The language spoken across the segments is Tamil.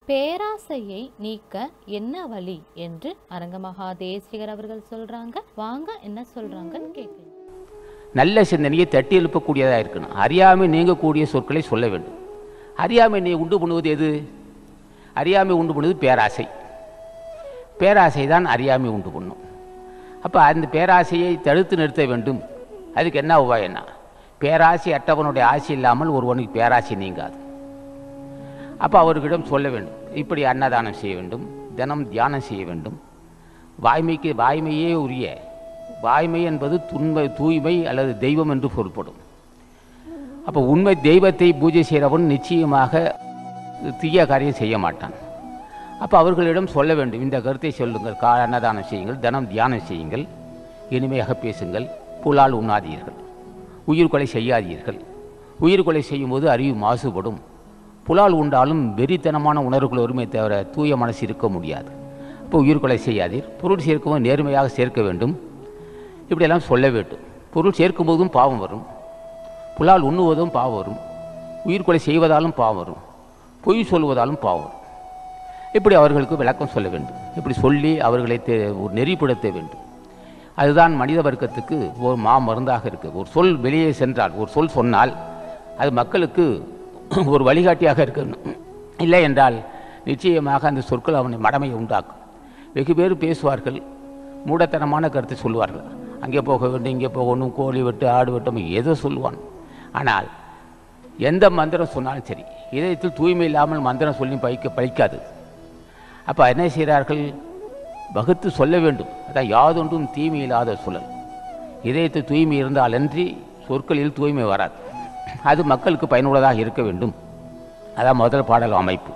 பேராசையை நீக்க என்ன வழி என்று அரங்கமகா தேசிகர் அவர்கள் சொல்றாங்க வாங்க என்ன சொல்றாங்கன்னு கேட்கலாம் நல்ல சிந்தனையை தட்டி எழுப்பக்கூடியதாக இருக்கணும் அறியாமை நீங்கக்கூடிய சொற்களை சொல்ல வேண்டும் அறியாமை நீ உண்டு பண்ணுவது எது அறியாமை உண்டு பண்ணுவது பேராசை பேராசை தான் அறியாமை உண்டு பண்ணும் அப்போ அந்த பேராசையை தடுத்து நிறுத்த வேண்டும் அதுக்கு என்ன உபாயம்னா பேராசை அற்றவனுடைய ஆசை இல்லாமல் ஒருவனுக்கு பேராசை நீங்காது அப்போ அவர்களிடம் சொல்ல வேண்டும் இப்படி அன்னதானம் செய்ய வேண்டும் தினம் தியானம் செய்ய வேண்டும் வாய்மைக்கு வாய்மையே உரிய வாய்மை என்பது துண்மை தூய்மை அல்லது தெய்வம் என்று பொருள்படும் அப்போ உண்மை தெய்வத்தை பூஜை செய்கிறவன் நிச்சயமாக தீய காரியம் செய்ய மாட்டான் அப்போ அவர்களிடம் சொல்ல வேண்டும் இந்த கருத்தை சொல்லுங்கள் கா அன்னதானம் செய்யுங்கள் தினம் தியானம் செய்யுங்கள் இனிமையாக பேசுங்கள் புலால் உண்ணாதீர்கள் உயிர் கொலை செய்யாதீர்கள் உயிர் கொலை செய்யும்போது அறிவு மாசுபடும் புலால் உண்டாலும் வெறித்தனமான உணர்வுகள் வருமே தவிர தூய மனசு இருக்க முடியாது அப்போ உயிர் கொலை செய்யாதீர் பொருள் சேர்க்கும்போது நேர்மையாக சேர்க்க வேண்டும் இப்படியெல்லாம் சொல்ல வேண்டும் பொருள் சேர்க்கும் போதும் பாவம் வரும் புலால் உண்ணுவதும் பாவம் வரும் உயிர் கொலை செய்வதாலும் பாவம் வரும் பொய் சொல்வதாலும் பாவம் வரும் இப்படி அவர்களுக்கு விளக்கம் சொல்ல வேண்டும் இப்படி சொல்லி அவர்களை தே ஒரு நெறிப்படுத்த வேண்டும் அதுதான் மனித வர்க்கத்துக்கு ஒரு மா மருந்தாக இருக்குது ஒரு சொல் வெளியே சென்றால் ஒரு சொல் சொன்னால் அது மக்களுக்கு ஒரு வழிகாட்டியாக இருக்கணும் இல்லை என்றால் நிச்சயமாக அந்த சொற்கள் அவனை மடமையை உண்டாக்கும் வெகு பேர் பேசுவார்கள் மூடத்தனமான கருத்தை சொல்லுவார்கள் அங்கே போக வேண்டும் இங்கே போகணும் கோழி வெட்டு ஆடு வெட்டும் ஏதோ சொல்லுவான் ஆனால் எந்த மந்திரம் சொன்னாலும் சரி இதயத்தில் தூய்மை இல்லாமல் மந்திரம் சொல்லி பழிக்க பழிக்காது அப்போ என்ன செய்கிறார்கள் வகுத்து சொல்ல வேண்டும் அதான் யாதொன்றும் தீமை இல்லாத சுழல் இதயத்தில் தூய்மை இருந்தாலன்றி சொற்களில் தூய்மை வராது அது மக்களுக்கு பயனுள்ளதாக இருக்க வேண்டும் அதான் முதல் பாடல் அமைப்பு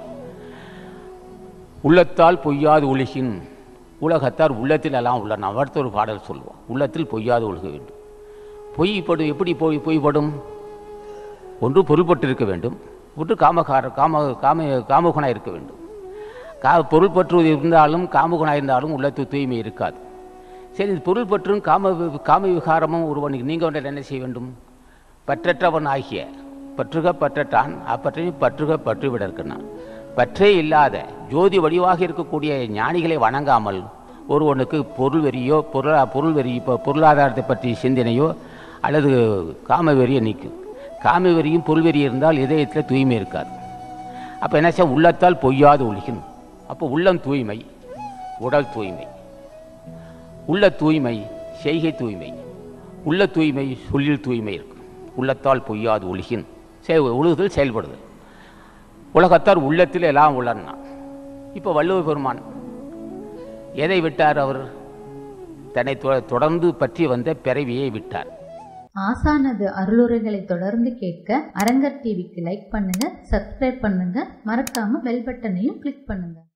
உள்ளத்தால் பொய்யாது ஒழுகின் உலகத்தார் உள்ளத்தில் எல்லாம் உள்ள நான் அடுத்த ஒரு பாடல் சொல்லுவோம் உள்ளத்தில் பொய்யாது ஒழுக வேண்டும் பொய்ப்படும் எப்படி பொய் பொய்ப்படும் ஒன்று பொருள்பட்டு இருக்க வேண்டும் ஒன்று காமகார காம காம காமகுணாக இருக்க வேண்டும் கா பொருள் பற்றுவது இருந்தாலும் காமகுணாக இருந்தாலும் உள்ளத்து தூய்மை இருக்காது சரி இது பொருள் பற்றும் காம வி- காம விகாரமும் ஒருவனுக்கு நீங்க ஒன்றில் என்ன செய்ய வேண்டும் பற்றற்றவன் ஆகிய பற்றுக பற்றட்டான் அப்பற்றையும் பற்றுக பற்றுவிட இருக்கிறான் பற்றே இல்லாத ஜோதி வடிவாக இருக்கக்கூடிய ஞானிகளை வணங்காமல் ஒருவனுக்கு பொருள் வெறியோ பொருளா பொருள் வெறி இப்போ பொருளாதாரத்தை பற்றி சிந்தனையோ அல்லது காம வெறியை நீக்கும் காம வெறியும் பொருள் வெறி இருந்தால் இதயத்தில் தூய்மை இருக்காது அப்போ என்ன செய்ய உள்ளத்தால் பொய்யாது ஒழிக்கணும் அப்போ உள்ளம் தூய்மை உடல் தூய்மை உள்ள தூய்மை செய்கை தூய்மை உள்ள தூய்மை சொல்லில் தூய்மை இருக்கும் உள்ளத்தால் பொய்யாது ஒழுகின் செய் ஒழுகுதல் செயல்படுதல் உலகத்தார் உள்ளத்தில் எல்லாம் உள்ளன்னா இப்போ வள்ளுவ பெருமான் எதை விட்டார் அவர் தன்னை தொ- தொடர்ந்து பற்றி வந்த பிறவியை விட்டார் ஆசானது அருளுரைகளை தொடர்ந்து கேட்க அரங்கர் டிவிக்கு லைக் பண்ணுங்க சப்ஸ்கிரைப் பண்ணுங்க மறக்காம பெல் பட்டனையும் கிளிக் பண்ணுங்க